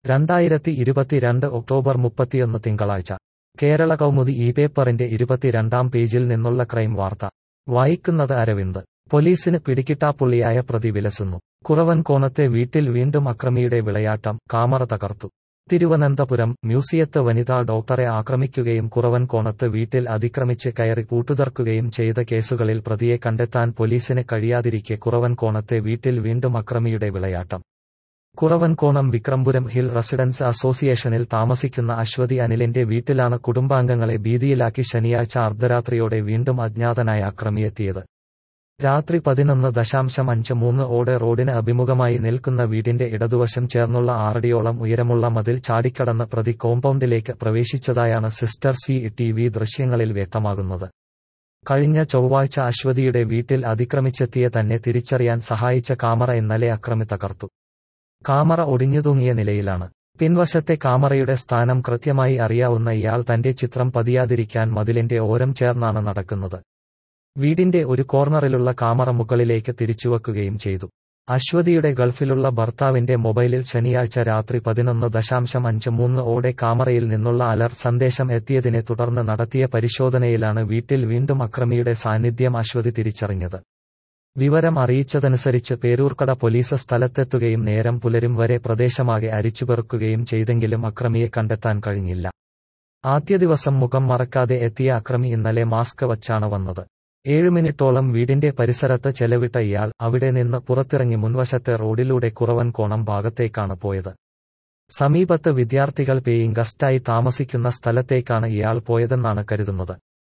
രണ്ടായിരത്തി ഇരുപത്തിരണ്ട് ഒക്ടോബർ മുപ്പത്തിയൊന്ന് തിങ്കളാഴ്ച കേരള കൗമുദി ഈ പേപ്പറിന്റെ ഇരുപത്തിരണ്ടാം പേജിൽ നിന്നുള്ള ക്രൈം വാർത്ത വായിക്കുന്നത് അരവിന്ദ് പോലീസിന് പിടികിട്ടാപ്പുള്ളിയായ പ്രതി വിലസുന്നു കുറവൻകോണത്തെ വീട്ടിൽ വീണ്ടും അക്രമിയുടെ വിളയാട്ടം കാമറ തകർത്തു തിരുവനന്തപുരം മ്യൂസിയത്ത് വനിതാ ഡോക്ടറെ ആക്രമിക്കുകയും കുറവൻകോണത്ത് വീട്ടിൽ അതിക്രമിച്ച് കയറി കൂട്ടുതർക്കുകയും ചെയ്ത കേസുകളിൽ പ്രതിയെ കണ്ടെത്താൻ പോലീസിന് കഴിയാതിരിക്കെ കുറവൻകോണത്തെ വീട്ടിൽ വീണ്ടും അക്രമിയുടെ വിളയാട്ടം കുറവൻകോണം വിക്രംപുരം ഹിൽ റെസിഡൻസ് അസോസിയേഷനിൽ താമസിക്കുന്ന അശ്വതി അനിലിന്റെ വീട്ടിലാണ് കുടുംബാംഗങ്ങളെ ഭീതിയിലാക്കി ശനിയാഴ്ച അർദ്ധരാത്രിയോടെ വീണ്ടും അജ്ഞാതനായ അക്രമിയെത്തിയത് രാത്രി പതിനൊന്ന് ദശാംശം അഞ്ച് മൂന്ന് ഓടെ റോഡിന് അഭിമുഖമായി നിൽക്കുന്ന വീടിന്റെ ഇടതുവശം ചേർന്നുള്ള ആറടിയോളം ഉയരമുള്ള മതിൽ ചാടിക്കടന്ന് പ്രതി കോമ്പൗണ്ടിലേക്ക് പ്രവേശിച്ചതായാണ് സിസ്റ്റർ സി ടി വി ദൃശ്യങ്ങളിൽ വ്യക്തമാകുന്നത് കഴിഞ്ഞ ചൊവ്വാഴ്ച അശ്വതിയുടെ വീട്ടിൽ അതിക്രമിച്ചെത്തിയ തന്നെ തിരിച്ചറിയാൻ സഹായിച്ച കാമറ ഇന്നലെ അക്രമി തകർത്തു കാമറ ഒടിഞ്ഞുതൂങ്ങിയ നിലയിലാണ് പിൻവശത്തെ കാമറയുടെ സ്ഥാനം കൃത്യമായി അറിയാവുന്ന ഇയാൾ തന്റെ ചിത്രം പതിയാതിരിക്കാൻ മതിലിന്റെ ഓരം ചേർന്നാണ് നടക്കുന്നത് വീടിന്റെ ഒരു കോർണറിലുള്ള കാമറ മുകളിലേക്ക് തിരിച്ചുവെക്കുകയും ചെയ്തു അശ്വതിയുടെ ഗൾഫിലുള്ള ഭർത്താവിന്റെ മൊബൈലിൽ ശനിയാഴ്ച രാത്രി പതിനൊന്ന് ദശാംശം അഞ്ച് മൂന്ന് ഓടെ കാമറയിൽ നിന്നുള്ള അലർട്ട് സന്ദേശം എത്തിയതിനെ തുടർന്ന് നടത്തിയ പരിശോധനയിലാണ് വീട്ടിൽ വീണ്ടും അക്രമിയുടെ സാന്നിധ്യം അശ്വതി തിരിച്ചറിഞ്ഞത് വിവരം അറിയിച്ചതനുസരിച്ച് പേരൂർക്കട പോലീസ് സ്ഥലത്തെത്തുകയും നേരം പുലരും വരെ പ്രദേശമാകെ അരിച്ചുപെറുക്കുകയും ചെയ്തെങ്കിലും അക്രമിയെ കണ്ടെത്താൻ കഴിഞ്ഞില്ല ആദ്യ ദിവസം മുഖം മറക്കാതെ എത്തിയ അക്രമി ഇന്നലെ മാസ്ക് വച്ചാണ് വന്നത് ഏഴ് മിനിറ്റോളം വീടിന്റെ പരിസരത്ത് ചെലവിട്ട ഇയാൾ അവിടെ നിന്ന് പുറത്തിറങ്ങി മുൻവശത്തെ റോഡിലൂടെ കുറവൻ കോണം ഭാഗത്തേക്കാണ് പോയത് സമീപത്ത് വിദ്യാർത്ഥികൾ പേയിങ് ഗസ്റ്റായി താമസിക്കുന്ന സ്ഥലത്തേക്കാണ് ഇയാൾ പോയതെന്നാണ് കരുതുന്നത്